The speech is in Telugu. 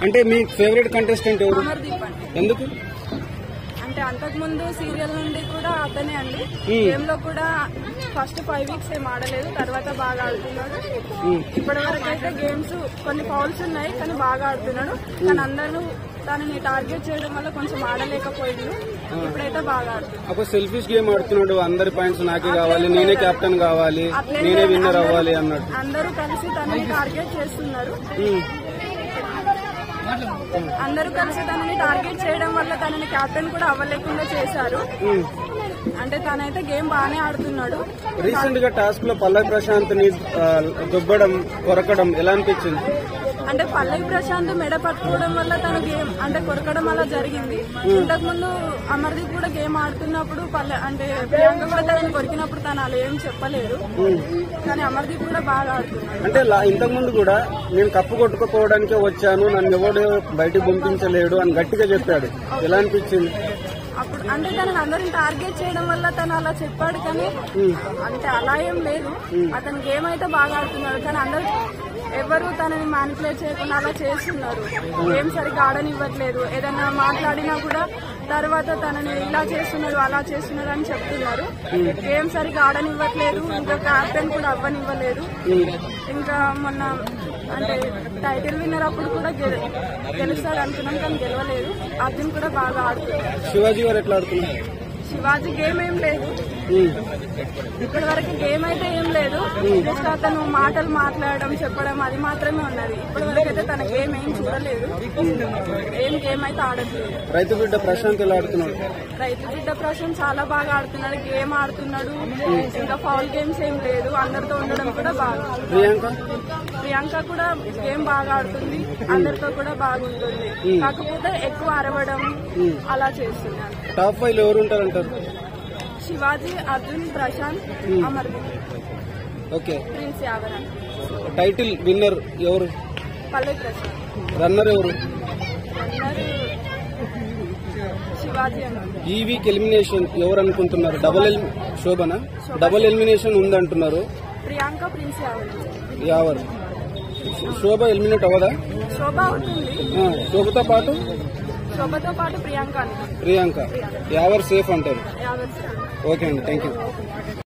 అంటే మీ ఫేవరెట్ కంటెస్టెంట్ ఎవరు అమర్దీప్ అండి ఎందుకు అంటే అంతకు ముందు సీరియల్ నుండి కూడా అతనే అండి Hmm. గేమ్ లో కూడా ఫస్ట్ ఫైవ్ వీక్స్ ఏం ఆడలేదు తర్వాత బాగా ఆడుతున్నాడు ఇప్పటి వరకు అయితే గేమ్స్ కొన్ని ఫౌల్స్ ఉన్నాయి కానీ బాగా ఆడుతున్నాడు కానీ అందరూ తనని టార్గెట్ చేయడం వల్ల కొంచెం ఆడలేకపోయింది ఇప్పుడైతే బాగా ఆడుతున్నాడు ఒక సెల్ఫిష్ గేమ్ ఆడుతున్నాడు అందరి పాయింట్స్ నాకే కావాలి నేనే కెప్టెన్ కావాలి అట్లే నేనే విన్నర్ అవ్వాలి అన్నట్టు అందరూ కలిసి తనని టార్గెట్ చేస్తున్నారు ఉమ్. అందరూ కలిసి తనని టార్గెట్ చేయడం వల్ల తనని కెప్టెన్ కూడా అవ్వలేకుండా చేశారు ఉమ్. అంటే తనైతే గేమ్ బాగానే ఆడుతున్నాడు రీసెంట్ గా టాస్క్ లో పల్లవి ప్రశాంత్ ని ఆ, దుబ్బడం కొరకడం ఎలా అనిపించింది అంటే పల్లవి ప్రశాంత్ మెడ పట్టుకోవడం వల్ల తన గేమ్ అంటే కొరకడం అలా జరిగింది ఇంతకు ముందు అమర్దీప్ కూడా గేమ్ ఆడుతున్నప్పుడు పల్లె అంటే ప్రియాంక కూడా తనని కొరికినప్పుడు తను అలా ఏం చెప్పలేదు కానీ అమర్దీప్ కూడా బాగా ఆడుతున్నాడు అంటే లా- ఇంతకుముందు కూడా నేను కప్పు కొట్టుకుపోవడానికే వచ్చాను నన్ను ఎవడు బయటకు పంపించలేడు అని గట్టిగా చెప్పాడు ఎలా అనిపించింది అప్పుడు అంటే తనని అందరిని టార్గెట్ చేయడం వల్ల తను అలా చెప్పాడు కానీ అంటే అలా ఏం లేదు అతని గేమ్ అయితే బాగా ఆడుతున్నాడు కానీ అందరూ ఎవరు తనని మానిపులేట్ చేయకుండా అలా చేస్తున్నారు గేమ్ సరిగ్గా ఆడనివ్వట్లేదు ఏదైనా మాట్లాడినా కూడా తర్వాత తనని ఇలా చేస్తున్నారు అలా చేస్తున్నారు అని చెప్తున్నారు గేమ్ సరిగ్గా ఆడనివ్వట్లేదు ఇంకా క్యాప్టెన్ కూడా అవ్వనివ్వలేదు ఇంకా మొన్న అంటే టైటిల్ విన్నర్ అప్పుడు కూడా గె- గెలుస్తాడు అనుకున్నాం కానీ గెలవలేదు అర్జున్ కూడా బాగా ఆడుతున్నాడు శివాజీ గారు ఎట్లా ఆడుతున్నారు శివాజీ గేమ్ ఏం లేదు ఉమ్. ఇప్పటి వరకు గేమ్ అయితే ఏం లేదు జస్ట్ అతను మాటలు మాట్లాడడం చెప్పడం అది మాత్రమే ఉన్నది ఇప్పటి వరకు అయితే తన గేమ్ ఏం చూడలేదు ఏం గేమ్ అయితే ఆడట్లేదు రైతు బిడ్డ ప్రశాంత్ ఎలా ఆడుతున్నాడు రైతు బిడ్డ ప్రశ్న చాలా బాగా ఆడుతున్నాడు గేమ్ ఆడుతున్నాడు ఇంకా ఫౌల్ గేమ్స్ ఏం లేదు అందరితో ఉండడం కూడా బాగా ప్రియాంక ప్రియాంక కూడా గేమ్ బాగా ఆడుతుంది అందరితో కూడా బాగుంటుంది కాకపోతే ఎక్కువ అరవడం అలా చేస్తున్నారు టాప్ ఫైవ్ ఎవరు ఉంటారంటారు శివాజీ అర్జున్ ప్రశాంత్ అమర్దీప్ ఓకే ప్రిన్స్ యావరన్ టైటిల్ విన్నర్ ఎవరు పల్లె ప్రశాంత్ రన్నర్ ఎవరు అందరూ శివాజీ అన్నారు ఈ వీక్ ఎలిమినేషన్ ఎవరు అనుకుంటున్నారు డబుల్ ఎల్ శోభన డబుల్ ఎలిమినేషన్ ఉందంటున్నారు ప్రియాంక ప్రిన్స్ యావరన్ యావర్ శోభ ఎలిమినేట్ అవ్వదా శోభ అవుతుంది ఆ, శోభతో పాటు శోభతో పాటు ప్రియాంక అంటారు ప్రియాంక యావర్ సేఫ్ అంటారు యావర్ ఓకే అండి థ్యాంక్ యూ